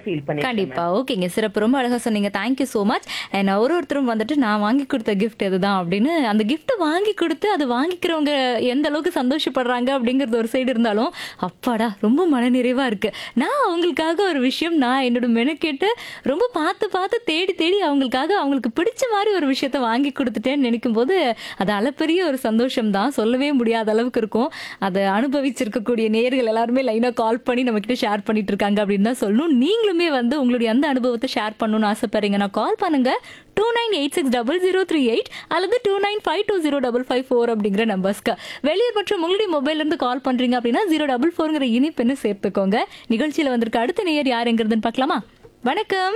feel பண்ணி கண்டிப்பா ஓகேங்க சிறப்பு ரொம்ப அழகா சொன்னீங்க தேங்க்யூ ஸோ மச் அண்ட் ஒரு ஒருத்தரும் வந்துட்டு நான் வாங்கி கொடுத்த கிஃப்ட் இதுதான் அப்படின்னு அந்த கிஃப்ட்டை வாங்கி கொடுத்து அதை வாங்கிக்கிறவங்க எந்த அளவுக்கு சந்தோஷப்படுறாங்க அப்படிங்கிறது ஒரு சைடு இருந்தாலும் அப்பாடா ரொம்ப மனநிறைவா இருக்கு நான் அவங்களுக்காக ஒரு விஷயம் நான் என்னோட மெனக்கெட்டு ரொம்ப பார்த்து பார்த்து தேடி தேடி அவங்களுக்காக அவங்களுக்கு பிடிச்ச மாதிரி ஒரு விஷயத்த வாங்கி கொடுத்துட்டேன்னு நினைக்கும் போது அது அளப்பெரிய ஒரு சந்தோஷம் தான் சொல்லவே முடியாத அளவுக்கு இருக்கும் அதை அனுபவிச்சிருக்கக்கூடிய நேர்கள் எல்லாருமே லைனா கால் பண்ணி நம்ம கிட்ட ஷேர் பண்ணிட்டு இருக்காங்க அப்படின்னு தான் சொல்லணும் நீங்களுமே வந்து உங்களுடைய அந்த அனுபவத்தை ஷேர் பண்ணணும்னு ஆசைப்படுறீங்கன்னா கால் பண்ணுங்க two nine eight six double zero three eight அல்லது two nine five two zero double five four அப்படிங்கிற நம்பர்ஸ்க்கு வெளியூர் மற்றும் உங்களுடைய மொபைல்ல இருந்து கால் பண்றீங்க அப்படின்னா ஜீரோ டபுள் ஃபோருங்கிற இனிப்பெண்ணு சேர்த்துக்கோங்க நிகழ்ச்சியில வந்திருக்க அடுத்த நேயர் யாருங்கிறதுன்னு பார்க்கலாமா வணக்கம்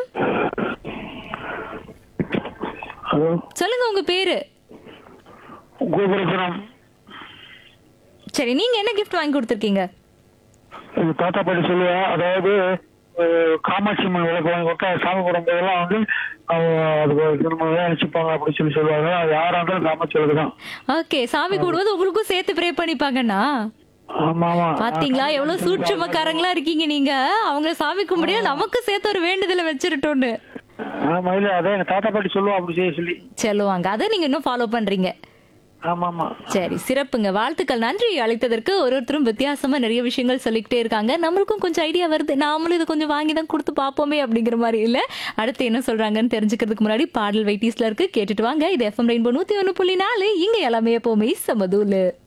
ஹலோ சொல்லுங்க உங்க பேரு கோபுரபுரம் சரி நீங்க என்ன கிஃப்ட் வாங்கி கொடுத்துருக்கீங்க எங்க தாத்தா பாட்டி சொல்லுவா அதாவது அஹ், காமாட்சி அம்மன் விளக்கு வாங்கி கொடுத்தா சாமி குடும்பம் வந்து அவங்க அதுக்கு திரும்ப நினைச்சுப்பாங்க அப்படின்னு சொல்லி சொல்லுவாங்க அது யாரா இருந்தாலும் காமாட்சி விளக்கு தான் ஓகே சாமி கூடுவது உங்களுக்கும் சேர்த்து ப்ரே பண்ணிப்பாங்கண்ணா ஆமா ஆமா பாத்தீங்களா எவ்வளவு சூட்சமக்காரங்களா இருக்கீங்க நீங்க அவங்க சாமி கும்பிடியா நமக்கு சேர்த்து ஒரு வேண்டுதலை வச்சிருட்டோன்னு ஆமா இல்ல அதான் எங்க தாத்தா பாட்டி சொல்லுவா அப்படி செய்ய சொல்லி சொல்லுவாங்க அதை நீங்க இன்னும் ஃபாலோ பண்றீங்க ஆமா ஆமா சரி சிறப்புங்க வாழ்த்துக்கள் நன்றி அழைத்ததற்கு ஒரு ஒருத்தரும் வித்தியாசமா நிறைய விஷயங்கள் சொல்லிக்கிட்டே இருக்காங்க நம்மளுக்கும் கொஞ்சம் ஐடியா வருது நாமளும் இது கொஞ்சம் வாங்கி தான் கொடுத்து பார்ப்போமே அப்படிங்கிற மாதிரி இல்ல அடுத்து என்ன சொல்றாங்கன்னு தெரிஞ்சுக்கிறதுக்கு முன்னாடி பாடல் வெயிட்டிஸ்ல இருக்கு கேட்டுட்டு வாங்க இது எஃப்எம் ரெயின்போ நூத்தி ஒண்ணு புள்ளி நாலு இங்க எல்லாமே எப்பவுமே சமதூலு